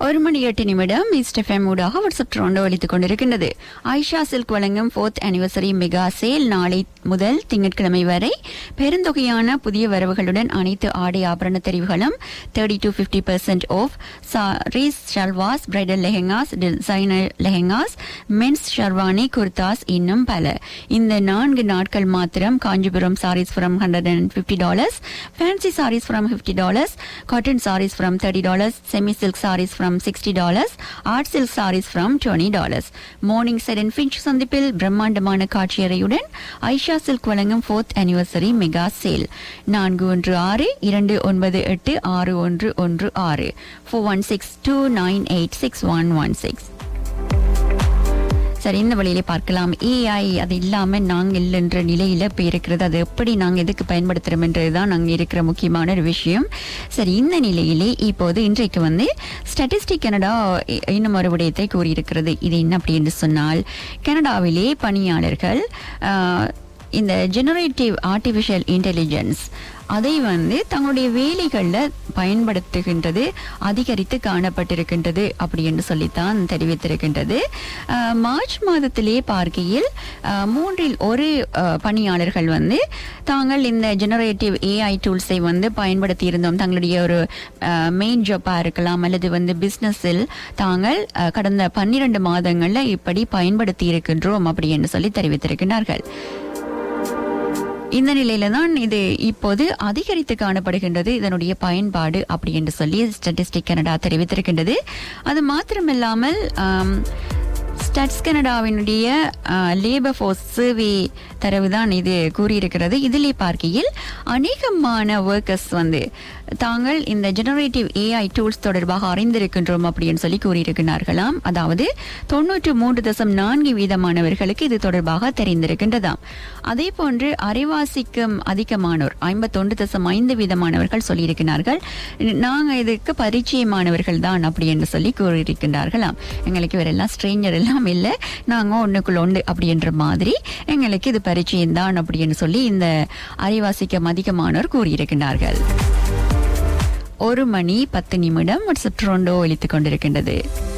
ஒரு மணி எட்டு நிமிடம் ஈஸ்ட் எஃப்எம் ஊடாக வாட்ஸ்அப் ட்ரோண்டோ ஒலித்துக் கொண்டிருக்கின்றது ஐஷா சில்க் வழங்கும் ஃபோர்த் அனிவர்சரி மெகா சேல் நாளை முதல் திங்கட்கிழமை வரை பெருந்தொகையான புதிய வரவுகளுடன் அனைத்து ஆடை ஆபரண தெரிவுகளும் thirty to fifty percent off sarees salwars bridal lehengas designer lehengas men's sherwani kurtas இன்னும் பல இந்த நான்கு நாட்கள் மாத்திரம் Kanchipuram sarees from hundred and fifty dollars fancy sarees from fifty dollars cotton sarees from thirty dollars semi silk sarees from sixty dollars art silk sarees from twenty dollars Morningside Finch சந்திப்பில் பிரம்மாண்டமான காட்சியறையுடன் Aisha silk வழங்கும் ஃபோர்த் அனிவர்சரி மெகா சேல் நான்கு ஒன்று ஆறு இரண்டு ஒன்பது எட்டு ஆறு ஒன்று ஒன்று ஆறு four one six two nine eight six one one six சரி இந்த வழியிலே பார்க்கலாம் ஏஐ அது இல்லாம நாங்க இல்லைன்ற நிலையில இப்ப இருக்கிறது அது எப்படி நாங்க எதுக்கு பயன்படுத்துறோம் என்றதுதான் நாங்க இருக்கிற முக்கியமான ஒரு விஷயம் சரி இந்த நிலையிலே இப்போது இன்றைக்கு வந்து ஸ்டாட்டிஸ்டிக் கனடா இ- இன்னும் ஒரு விடயத்தை கூறியிருக்கிறது இது என்ன அப்படின்னு சொன்னால் கனடாவிலே பணியாளர்கள் ஆஹ், இந்த ஜெனரேட்டிவ் ஆர்டிஃபிஷியல் இன்டெலிஜென்ஸ் அதை வந்து தங்களுடைய வேலைகளில் பயன்படுத்துகின்றது அதிகரித்து காணப்பட்டிருக்கின்றது அப்படி என்று சொல்லித்தான் தெரிவித்திருக்கின்றது அஹ், மார்ச் மாதத்திலே பார்க்கையில் அஹ், மூன்றில் ஒரு அஹ், பணியாளர்கள் வந்து தாங்கள் இந்த ஜெனரேட்டிவ் ஏஐ டூல்ஸை வந்து பயன்படுத்தி இருந்தோம் தங்களுடைய ஒரு மெயின் ஜாப்பாக இருக்கலாம் அல்லது வந்து பிஸ்னஸில் தாங்கள் அஹ், கடந்த பன்னிரண்டு மாதங்களில் இப்படி பயன்படுத்தி இருக்கின்றோம் அப்படி என்று சொல்லி தெரிவித்திருக்கிறார்கள் இந்த நிலையில தான் இது இப்போது அதிகரித்து காணப்படுகின்றது இதனுடைய பயன்பாடு அப்படி என்று சொல்லி ஸ்டாட்டிஸ்டிக் கனடா தெரிவித்திருக்கின்றது அது மாத்திரமில்லாமல் ஆம், ஸ்டட்ஸ் கனடாவினுடைய லேபர் ஃபோர்ஸ் சர்வே தரவுதான் இது கூறியிருக்கிறது இதிலே பார்க்கையில் அநேகமான ஒர்க்கர்ஸ் வந்து தாங்கள் இந்த ஜெனரேட்டிவ் ஏஐ டூல்ஸ் தொடர்பாக அறிந்திருக்கின்றோம் அப்படின்னு சொல்லி கூறியிருக்கிறார்களாம் அதாவது தொன்னூற்று மூன்று தசம் நான்கு வீதமானவர்களுக்கு இது தொடர்பாக தெரிந்திருக்கின்றதாம் அதே போன்று அரைவாசிக்கும் அதிகமானோர் ஐம்பத்தொன்று தசம் ஐந்து வீதமானவர்கள் சொல்லியிருக்கிறார்கள் நாங்கள் இதுக்கு பரிச்சயமானவர்கள் தான் அப்படி என்று சொல்லி கூறியிருக்கின்றார்களாம் எங்களுக்கு இவரெல்லாம் ஸ்ட்ரேஞ்சர் எல்லாம் இல்லை நாங்கள் ஒன்றுக்குள்ள ஒன்று அப்படின்ற மாதிரி எங்களுக்கு இது பரிச்சயம்தான் அப்படின்னு சொல்லி இந்த அரைவாசிக்கும் அதிகமானோர் கூறியிருக்கிறார்கள் ஒரு மணி பத்து நிமிடம் வாட்ஸ்அப் ட்ரோண்டோ ஒலித்துக் கொண்டிருக்கின்றது